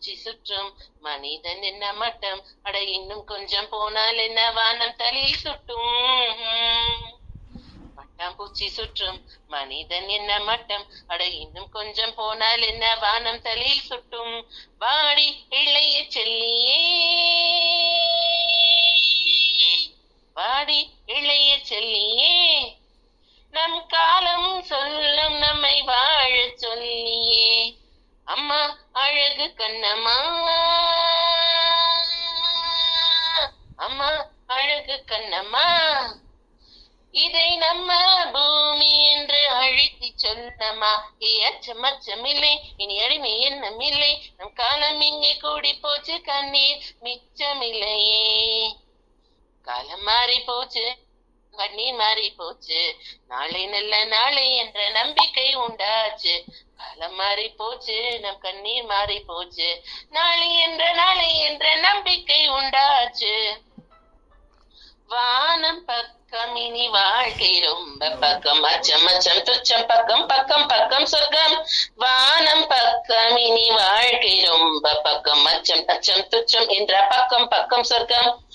பூச்சி சுற்றும் மனிதன் என்ன மட்டம் அட இன்னும் கொஞ்சம் போனால் என்ன வானம் தலையில் சுட்டும் பட்டாம்பூச்சி சுற்றும் மனிதன் என்ன மட்டம் அட இன்னும் கொஞ்சம் போனால் என்ன வானம் தலையில் சுட்டும் வாடி இளைய செல்லியே வாடி இளைய செல்லியே நம் காலம் சொல்லும் நம்மை வாழ சொல்லியே அம்மா அழகு கண்ணம்மா அம்மா அழகு கண்ணம்மா இதை நம்ம பூமி என்று அழைத்து சொல்லமா ஏ அச்சம் அச்சமில்லை இனி அடிமை எண்ணமில்லை நம் காலம் இங்கே கூடி போச்சு கண்ணீர் மிச்சமில்லையே காலம் மாறி போச்சு கண்ணீர் மாறி போச்சு நாளை நல்ல நாளை என்ற நம்பிக்கை உண்டாச்சு காலம் மாறி போச்சு நம் கண்ணீர் மாறி போச்சு நாளை என்ற நாளை என்ற நம்பிக்கை உண்டாச்சு வானம் பக்கம் இனி வாழ்க்கை ரொம்ப பக்கம் அச்சம் அச்சம் துச்சம் பக்கம் பக்கம் பக்கம் சொர்க்கம் வானம் பக்கம் இனி வாழ்க்கை ரொம்ப பக்கம் அச்சம் அச்சம் துச்சம் என்ற பக்கம் பக்கம் சொர்க்கம்